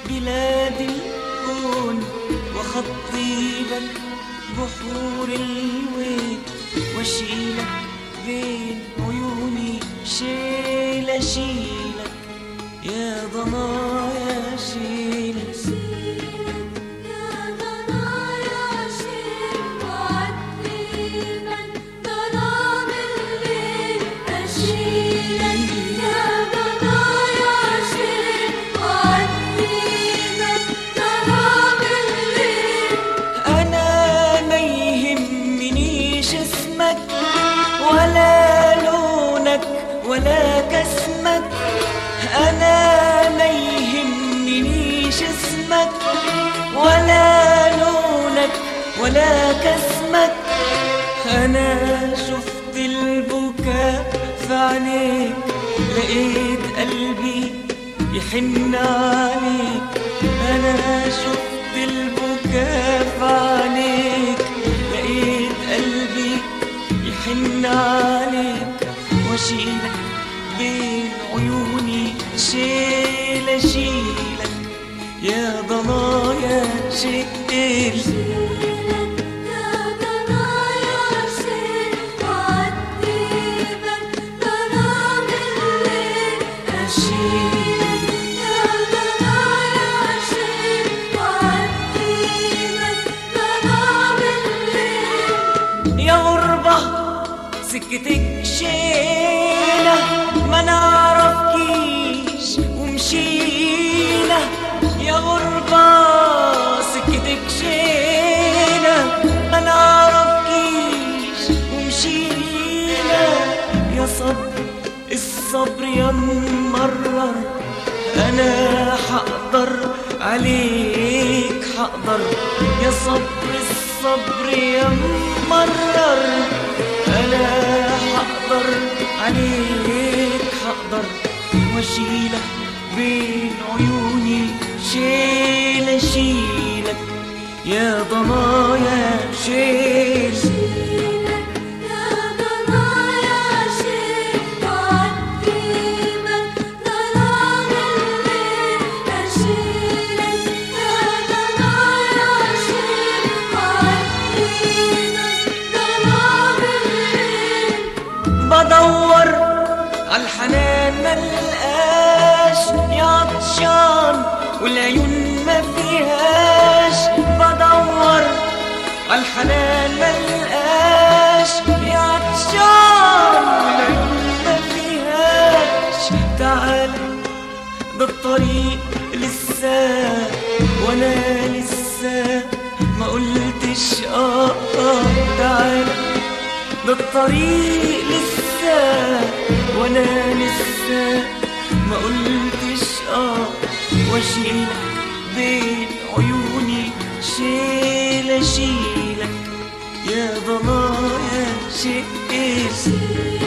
بلاد الكون وخطيبك بحور الويل واشيلك بين عيوني شيل اشيلك يا ضنايا شيلك يا ضنايا شيل وعتيبا ظلام الليل أشيلك يا ضنايا شيل وعتيبا ظلام الليل انا ما يهمنيش اسمك ولا لونك ولا كسمك انا ما يهمنيش اسمك ولا لونك ولا كسمك انا شفت البكاء في عينيك لقيت قلبي يحن عليك انا شفت البكاء في عينيك لقيت قلبي يحن عليك واشيلك بين عيوني شيل اشيلك يا ضنايا شيل يا ضنايا شيل وعتيبا ظلام الليل أشيلك يا ضنايا شيل وعتيبا ظلام الليل يا غربة سكتك شينا ما نعرفكيش ومشينا يا غربة سكتك شينا ما نعرفكيش ومشينا يا صبر الصبر يا ممرر انا حقدر عليك حقدر يا صبر الصبر يا ممرر انا حقدر عليك حقدر واشيلك بين عيوني شيل اشيلك يا ضنايا شيل يا ضنايا شيل وعتيبا ظلام الليل أشيلك يا ضنايا شيل وعتيبا ظلام الليل بدور عالحنان ملقاش يا عطشان والعيون ما فيهاش بدور عالحنان ملقاش يا عطشان والعيون ما فيهاش تعال ده الطريق لسه وانا لسه ما قلتش اه اه تعال ده الطريق لسه وانا لسه ما قلتش اه واشيلك بين عيوني شيل اشيلك يا ضنايا شيل